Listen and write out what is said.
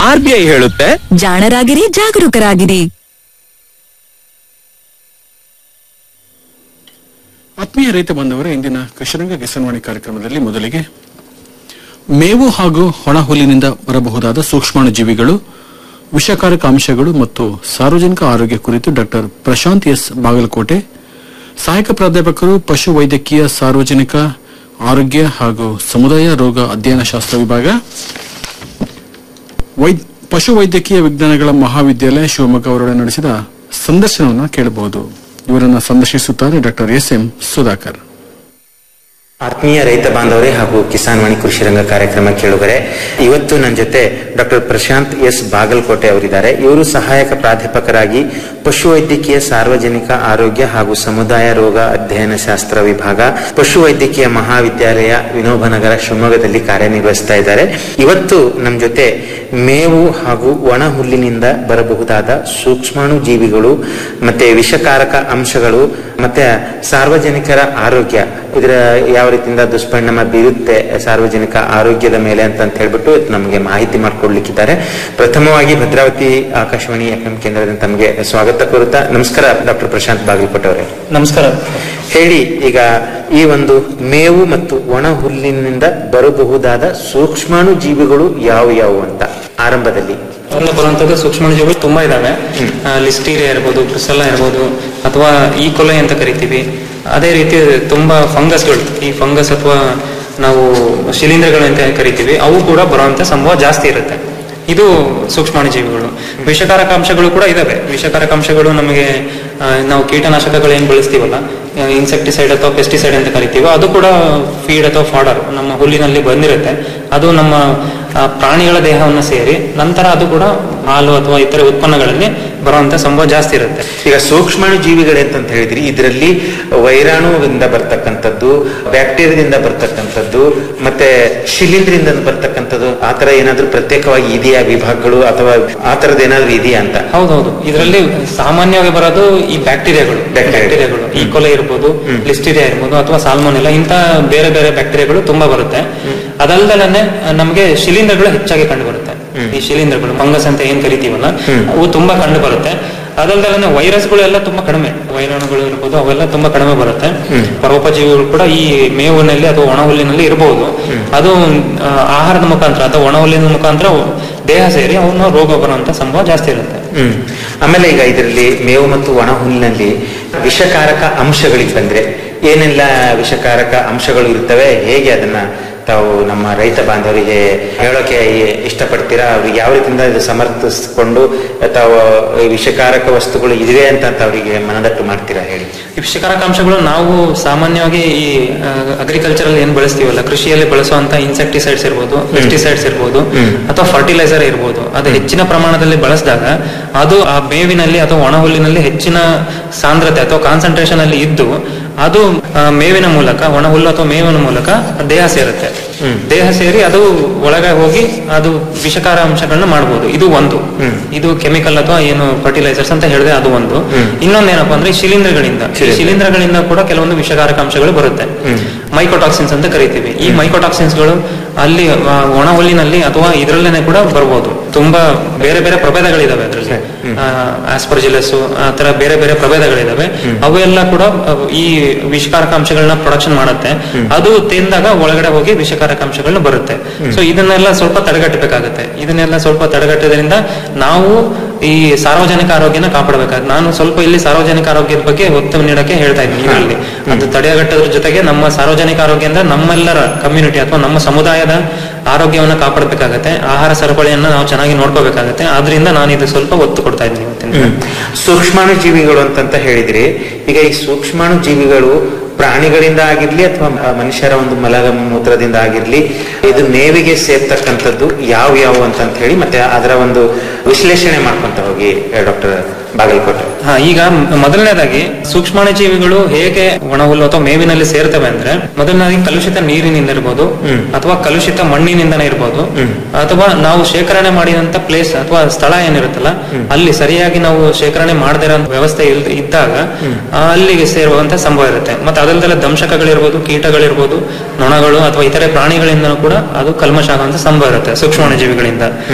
RBI ಹೇಳುತ್ತೆ ಜಾಣರಾಗಿರಿ ಜಾಗರೂಕರಾಗಿರಿ ಆತ್ಮೀಯ ರೈತ ಬಂದವರ ಇಂದಿನ ಕೃಷಿರಂಗ ಕಿಸಾನ್ವಾಣಿ ಕಾರ್ಯಕ್ರಮದಲ್ಲಿ ಮೊದಲಿಗೆ ಮೇವು ಹಾಗೂ ಒಣ ಹುಲ್ಲಿನಿಂದ ಬರಬಹುದಾದ ಸೂಕ್ಷ್ಮಾಣು ಜೀವಿಗಳು ವಿಷಕಾರಕ ಅಂಶಗಳು ಮತ್ತು ಸಾರ್ವಜನಿಕ ಆರೋಗ್ಯ ಕುರಿತು ಡಾಕ್ಟರ್ ಪ್ರಶಾಂತ್ ಎಸ್ ಬಾಗಲಕೋಟೆ ಸಹಾಯಕ ಪ್ರಾಧ್ಯಾಪಕರು ಪಶು ವೈದ್ಯಕೀಯ ಸಾರ್ವಜನಿಕ ಆರೋಗ್ಯ ಹಾಗೂ ಸಮುದಾಯ ರೋಗ ಅಧ್ಯಯನ ಶಾಸ್ತ್ರ ವಿಭಾಗ ವೈದ್ ಪಶು ವೈದ್ಯಕೀಯ ವಿಜ್ಞಾನಗಳ ಮಹಾವಿದ್ಯಾಲಯ ಶಿವಮೊಗ್ಗ ಅವರೊಡನೆ ನಡೆಸಿದ ಸಂದರ್ಶನವನ್ನು ಕೇಳಬಹುದು ಇವರನ್ನು ಸಂದರ್ಶಿಸುತ್ತಾರೆ ಡಾಕ್ಟರ್ ಎಸ್ ಎಂ ಸುಧಾಕರ್ ಆತ್ಮೀಯ ರೈತ ಬಾಂಧವರೇ ಹಾಗೂ ಕಿಸಾನ್ ವಾಣಿ ಕೃಷಿ ರಂಗ ಕಾರ್ಯಕ್ರಮ ಕೇಳುಗರೆ ಇವತ್ತು ನನ್ನ ಜೊತೆ ಡಾಕ್ಟರ್ ಪ್ರಶಾಂತ್ ಎಸ್ ಬಾಗಲಕೋಟೆ ಅವರಿದ್ದಾರೆ ಇವರು ಸಹಾಯಕ ಪ್ರಾಧ್ಯಾಪಕರಾಗಿ ಪಶುವೈದ್ಯಕೀಯ ಸಾರ್ವಜನಿಕ ಆರೋಗ್ಯ ಹಾಗೂ ಸಮುದಾಯ ರೋಗ ಅಧ್ಯಯನ ಶಾಸ್ತ್ರ ವಿಭಾಗ ಪಶುವೈದ್ಯಕೀಯ ಮಹಾವಿದ್ಯಾಲಯ ವಿನೋಬನಗರ ಶಿವಮೊಗ್ಗದಲ್ಲಿ ಕಾರ್ಯನಿರ್ವಹಿಸ್ತಾ ಇದ್ದಾರೆ ಇವತ್ತು ನಮ್ಮ ಜೊತೆ ಮೇವು ಹಾಗೂ ಒಣ ಹುಲ್ಲಿನಿಂದ ಬರಬಹುದಾದ ಸೂಕ್ಷ್ಮಾಣು ಜೀವಿಗಳು ಮತ್ತೆ ವಿಷಕಾರಕ ಅಂಶಗಳು ಮತ್ತೆ ಸಾರ್ವಜನಿಕರ ಆರೋಗ್ಯ ಇದರ ಯಾವ ರೀತಿಯಿಂದ ದುಷ್ಪರಿಣಾಮ ಬೀರುತ್ತೆ ಸಾರ್ವಜನಿಕ ಆರೋಗ್ಯದ ಮೇಲೆ ಅಂತ ಅಂತ ಹೇಳ್ಬಿಟ್ಟು ನಮಗೆ ಮಾಹಿತಿ ಮಾಡಿಕೊಡ್ಲಿಕ್ಕಿದ್ದಾರೆ ಪ್ರಥಮವಾಗಿ ಭದ್ರಾವತಿ ಆಕಾಶವಾಣಿ ಎಫ್ ಕೇಂದ್ರದಿಂದ ತಮಗೆ ಸ್ವಾಗತ ಕೋರುತ್ತಾ ನಮಸ್ಕಾರ ಡಾಕ್ಟರ್ ಪ್ರಶಾಂತ್ ಬಾಗಲಕೋಟೆ ಅವರೇ ನಮಸ್ಕಾರ ಹೇಳಿ ಈಗ ಈ ಒಂದು ಮೇವು ಮತ್ತು ಒಣ ಹುಲ್ಲಿನಿಂದ ಬರಬಹುದಾದ ಸೂಕ್ಷ್ಮಾಣು ಜೀವಿಗಳು ಯಾವ ಯಾವ ಅಂತ ಆರಂಭದಲ್ಲಿ ಅದರಿಂದ ಬರುವಂತದ್ದು ಸೂಕ್ಷ್ಮಾಣುಜೀವಿಗಳು ತುಂಬಾ ಇದಾವೆ ಲಿಸ್ಟೀರಿಯಾ ಇರ್ಬೋದು ಕ್ರಿಸಲ್ಲ ಇರ್ಬೋದು ಅಥವಾ ಈ ಕೊಲೆ ಅಂತ ಕರಿತೀವಿ ಅದೇ ರೀತಿ ತುಂಬಾ ಫಂಗಸ್ಗಳು ಈ ಫಂಗಸ್ ಅಥವಾ ನಾವು ಶಿಲೀಂಧ್ರಗಳು ಅಂತ ಕರಿತೀವಿ ಅವು ಕೂಡ ಬರುವಂತ ಸಂಭವ ಜಾಸ್ತಿ ಇರುತ್ತೆ ಇದು ಸೂಕ್ಷ್ಮಾಣುಜೀವಿಗಳು ವಿಷಕಾರಕ ಅಂಶಗಳು ಕೂಡ ಇದಾವೆ ವಿಷಕಾರಕ ಅಂಶಗಳು ನಮಗೆ ಆ, ನಾವು ಕೀಟನಾಶಕಗಳು ಏನ್ ಬಳಸ್ತೀವಲ್ಲ ಇನ್ಸೆಕ್ಟಿಸೈಡ್ ಅಥವಾ ಪೆಸ್ಟಿಸೈಡ್ ಅಂತ ಕರಿತೀವೋ ಅದು ಕೂಡ ಫೀಡ್ ಅಥವಾ ಫಾಡರ್ ನಮ್ಮ ಹುಲ್ಲಿನಲ್ಲಿ ಬಂದಿರುತ್ತೆ ಅದು ನಮ್ಮ ಆ, ಪ್ರಾಣಿಗಳ ದೇಹವನ್ನು ಸೇರಿ ನಂತರ ಅದು ಕೂಡ ಹಾಲು ಅಥವಾ ಇತರೆ ಉತ್ಪನ್ನಗಳಲ್ಲಿ ಬರುವಂತ ಸಂಭವ ಜಾಸ್ತಿ ಇರುತ್ತೆ ಈಗ ಸೂಕ್ಷ್ಮಾಣು ಜೀವಿಗಳೇ ಅಂತ ಹೇಳಿದ್ರಿ ಇದರಲ್ಲಿ ವೈರಾಣುವಿಂದ ಬರ್ತಕ್ಕಂಥದ್ದು ಬ್ಯಾಕ್ಟೀರಿಯಾದಿಂದ ಬರ್ತಕ್ಕಂಥದ್ದು ಮತ್ತೆ ಶಿಲೀಂಧ್ರದಿಂದ ಬರ್ತಕ್ಕಂಥದ್ದು ಆ ತರ ಏನಾದ್ರೂ ಪ್ರತ್ಯೇಕವಾಗಿ ಇದೆಯಾ ವಿಭಾಗಗಳು ಅಥವಾ ಆ ತರದ್ ಏನಾದ್ರೂ ಇದೆಯಾ ಅಂತ ಹೌದೌದು ಇದರಲ್ಲಿ ಸಾಮಾನ್ಯವಾಗಿ ಬರೋದು ಈ ಬ್ಯಾಕ್ಟೀರಿಯಾಗಳು ಬ್ಯಾಕ್ಟೀರಿಯಾ. ಬ್ಯಾಕ್ಟೀರಿಯಾಗಳು ಈ ಕೊಲೆ ಇರ್ಬೋದು ಲಿಸ್ಟೀರಿಯಾ ಇರ್ಬೋದು ಅಥವಾ ಸಾಲ್ಮೋನೆಲ್ಲ ಇಂತ ಬೇರೆ ಬೇರೆ ಬ್ಯಾಕ್ಟೀರಿಯಾಗಳು ತುಂಬಾ ಬರುತ್ತೆ ಅದಲ್ದಲೇ ನಮಗೆ ಶಿಲೀಂಧ್ರಗಳು ಹೆಚ್ಚಾಗಿ ಕಂಡು ಬರುತ್ತೆ ಈ ಶಿಲೀಂಧ್ರಗಳು ಫಂಗಸ್ ಅಂತ ಏನ್ ಕರಿತೀವಲ್ಲ ಅವು ತುಂಬಾ ಕಂಡು ಬರುತ್ತೆ ಅದಲ್ದಲೇ ವೈರಸ್ಗಳು ಎಲ್ಲ ತುಂಬಾ ಕಡಿಮೆ ವೈರಾಣುಗಳು ಇರ್ಬೋದು ಅವೆಲ್ಲ ತುಂಬಾ ಕಡಿಮೆ ಬರುತ್ತೆ ಪರೋಪಜೀವಿಗಳು ಕೂಡ ಈ ಮೇವಿನಲ್ಲಿ ಅಥವಾ ಒಣ ಹುಲ್ಲಿನಲ್ಲಿ ಇರಬಹುದು ಅದು ಆ, ಆಹಾರದ ಮುಖಾಂತರ ಅಥವಾ ಒಣ ಹುಲ್ಲಿನ ಮುಖಾಂತರ ದೇಹ ಸೇರಿ ಅವನ್ನ ರೋಗ ಬರುವಂತ ಸಂಭವ ಜಾಸ್ತಿ ಇರುತ್ತೆ ಹ್ಮ್ ಆಮೇಲೆ ಈಗ ಇದರಲ್ಲಿ ಮೇವು ಮತ್ತು ಒಣ ಹುಲ್ಲಿನಲ್ಲಿ ವಿಷಕಾರಕ ಅಂಶಗಳಿಗೆ ಬಂದ್ರೆ ಏನೆಲ್ಲ ವಿಷಕಾರಕ ಅಂಶಗಳು ಇರ್ತವೆ ಹೇಗೆ ಅದನ್ನ ತಾವು ನಮ್ಮ ರೈತ ಬಾಂಧವರಿಗೆ ಹೇಳೋಕೆ ಇಷ್ಟಪಡ್ತೀರಾ ಅವ್ರಿಗೆ ಯಾವ ರೀತಿಯಿಂದ ಇದು ಸಮರ್ಥಿಸಿಕೊಂಡು ತಾವು ಈ ವಿಷಕಾರಕ ವಸ್ತುಗಳು ಇದಿವೆ ಅಂತ ಅಂತ ಅವರಿಗೆ ಮನದಟ್ಟು ಮಾಡ್ತೀರಾ ಹೇಳಿ ಈ ವಿಷಕಾರಕ ಅಂಶಗಳು ನಾವು ಸಾಮಾನ್ಯವಾಗಿ ಈ ಅಗ್ರಿಕಲ್ಚರ್ ಏನ್ ಬಳಸ್ತೀವಲ್ಲ ಕೃಷಿಯಲ್ಲಿ ಬಳಸುವಂತ ಇನ್ಸೆಕ್ಟಿಸೈಡ್ಸ್ ಇರ್ಬೋದು ಪೆಸ್ಟಿಸೈಡ್ಸ್ ಇರ್ಬೋದು ಅಥವಾ ಫರ್ಟಿಲೈಸರ್ ಇರ್ಬೋದು ಅದು ಹೆಚ್ಚಿನ ಪ್ರಮಾಣದಲ್ಲಿ ಬಳಸಿದಾಗ ಅದು ಆ ಮೇವಿನಲ್ಲಿ ಅಥವಾ ಒಣ ಹುಲ್ಲಿನಲ್ಲಿ ಹೆಚ್ಚಿನ ಸಾಂದ್ರತೆ ಅಥವಾ ಕಾನ್ಸಂಟ್ರೇಷನ್ ಅಲ್ಲಿ ಇದ್ದು ಅದು ಆ, ಮೇವಿನ ಮೂಲಕ ಒಣ ಹುಲ್ಲು ಅಥವಾ ಮೇವಿನ ಮೂಲಕ ದೇಹ ಸೇರುತ್ತೆ ದೇಹ ಸೇರಿ ಅದು ಒಳಗೆ ಹೋಗಿ ಅದು ವಿಷಕಾರ ಅಂಶಗಳನ್ನ ಮಾಡಬಹುದು ಇದು ಒಂದು ಇದು ಕೆಮಿಕಲ್ ಅಥವಾ ಏನು ಫರ್ಟಿಲೈಸರ್ಸ್ ಅಂತ ಹೇಳಿದ್ರೆ ಅದು ಒಂದು ಇನ್ನೊಂದೇನಪ್ಪ ಅಂದ್ರೆ ಈ ಶಿಲೀಂಧ್ರಗಳಿಂದ ಈ ಶಿಲೀಂಧ್ರಗಳಿಂದ ಕೂಡ ಕೆಲವೊಂದು ವಿಷಕಾರಕ ಅಂಶಗಳು ಬರುತ್ತೆ ಮೈಕೋಟಾಕ್ಸಿನ್ಸ್ ಅಂತ ಕರಿತೀವಿ ಈ ಮೈಕೋಟಾಕ್ಸಿನ್ಸ್ಗಳು ಅಲ್ಲಿ ಆ, ಒಣ ಹುಲ್ಲಿನಲ್ಲಿ ಅಥವಾ ಇದರಲ್ಲೇನೆ ಕೂಡ ಬರ್ಬೋದು ತುಂಬಾ ಬೇರೆ ಬೇರೆ ಪ್ರಭೇದಗಳಿದಾವೆ ಅದರಲ್ಲಿ ಆಸ್ಪರ್ಜಿಲಸ್ ಆ ತರ ಬೇರೆ ಬೇರೆ ಪ್ರಭೇದಗಳಿದಾವೆ ಅವೆಲ್ಲ ಕೂಡ ಆ, ಈ ವಿಷಕಾರಕ ಅಂಶಗಳನ್ನ ಪ್ರೊಡಕ್ಷನ್ ಮಾಡುತ್ತೆ ಅದು ತಿಂದಾಗ ಒಳಗಡೆ ಹೋಗಿ ವಿಷಕಾರಕ ಅಂಶಗಳನ್ನ ಬರುತ್ತೆ ಸೊ ಇದನ್ನೆಲ್ಲ ಸ್ವಲ್ಪ ತಡೆಗಟ್ಟಬೇಕಾಗುತ್ತೆ ಇದನ್ನೆಲ್ಲ ಸ್ವಲ್ಪ ತಡೆಗಟ್ಟೋದ್ರಿಂದ ನಾವು ಈ ಸಾರ್ವಜನಿಕ ಆರೋಗ್ಯನ ಕಾಪಾಡಬೇಕಾಗುತ್ತೆ ನಾನು ಸ್ವಲ್ಪ ಇಲ್ಲಿ ಸಾರ್ವಜನಿಕ ಆರೋಗ್ಯದ ಬಗ್ಗೆ ಒತ್ತು ನೀಡಕ್ಕೆ ಹೇಳ್ತಾ ಇದ್ದೀನಿ ಇದರಲ್ಲಿ ಅದು ತಡೆಗಟ್ಟೋದ್ರ ಜೊತೆಗೆ ನಮ್ಮ ಸಾರ್ವಜನಿಕ ಆರೋಗ್ಯ ಅಂದ್ರೆ ನಮ್ಮೆಲ್ಲರ ಕಮ್ಯುನಿಟಿ ಅಥವಾ ನಮ್ಮ ಸಮುದಾಯದ ಆರೋಗ್ಯವನ್ನ ಕಾಪಾಡಬೇಕಾಗತ್ತೆ ಆಹಾರ ಸರಪಳಿಯನ್ನ ನಾವು ಚೆನ್ನಾಗಿ ನೋಡ್ಕೋಬೇಕಾಗತ್ತೆ ಆದ್ರಿಂದ ನಾನು ಇದು ಸ್ವಲ್ಪ ಒತ್ತು ಕೊಡ್ತಾ ಇದ್ದೀನಿ ಇವತ್ತಿನ ದಿನ. ಸೂಕ್ಷ್ಮಾಣು ಜೀವಿಗಳು ಅಂತಂತ ಹೇಳಿದ್ರಿ ಈಗ ಈ ಸೂಕ್ಷ್ಮಾಣು ಜೀವಿಗಳು ಪ್ರಾಣಿಗಳಿಂದ ಆಗಿರ್ಲಿ ಅಥವಾ ಮನುಷ್ಯರ ಒಂದು ಮಲ ಮೂತ್ರದಿಂದ ಆಗಿರ್ಲಿ ಇದು ಮೇವಿಗೆ ಸೇರ್ತಕ್ಕಂಥದ್ದು ಯಾವ ಯಾವ ಅಂತ ಹೇಳಿ ಮತ್ತೆ ಅದರ ಒಂದು ವಿಶ್ಲೇಷಣೆ ಮಾಡ್ಕೊಂತ ಹೋಗಿ ಡಾಕ್ಟರ್ ಬಾಗಲಕೋಟೆ ಹಾ ಈಗ ಮ- ಮೊದಲನೇದಾಗಿ ಸೂಕ್ಷ್ಮಾಣು ಜೀವಿಗಳು ಹೇಗೆ ಒಣ ಹುಲ್ಲು ಅಥವಾ ಮೇವಿನಲ್ಲಿ ಸೇರ್ತವೆ ಅಂದ್ರೆ ಮೊದಲನೇದಾಗಿ ಕಲುಷಿತ ನೀರಿನಿಂದ ಇರ್ಬೋದು ಅಥವಾ ಕಲುಷಿತ ಮಣ್ಣಿನಿಂದನೇ ಇರ್ಬೋದು ಅಥವಾ ನಾವು ಶೇಖರಣೆ ಮಾಡಿದಂತ ಪ್ಲೇಸ್ ಅಥವಾ ಸ್ಥಳ ಏನಿರುತ್ತಲ್ಲ ಅಲ್ಲಿ ಸರಿಯಾಗಿ ನಾವು ಶೇಖರಣೆ ಮಾಡದಿರೋ ವ್ಯವಸ್ಥೆ ಇಲ್ದ- ಇದ್ದಾಗ ಆ, ಅಲ್ಲಿಗೆ ಸೇರುವಂತ ಸಂಭವ ಇರುತ್ತೆ ಮತ್ತೆ ಅದಲ್ದೆಲ್ಲ ದಂಶಕಗಳಿರ್ಬೋದು ಕೀಟಗಳಿರ್ಬೋದು ನೊಣಗಳು ಅಥವಾ ಇತರೆ ಪ್ರಾಣಿಗಳಿಂದ ಕೂಡ ಅದು ಕಲ್ಮಶ ಆಗುವಂತ ಸಂಭವ ಇರುತ್ತೆ ಸೂಕ್ಷ್ಮಾಣು ಜೀವಿಗಳಿಂದ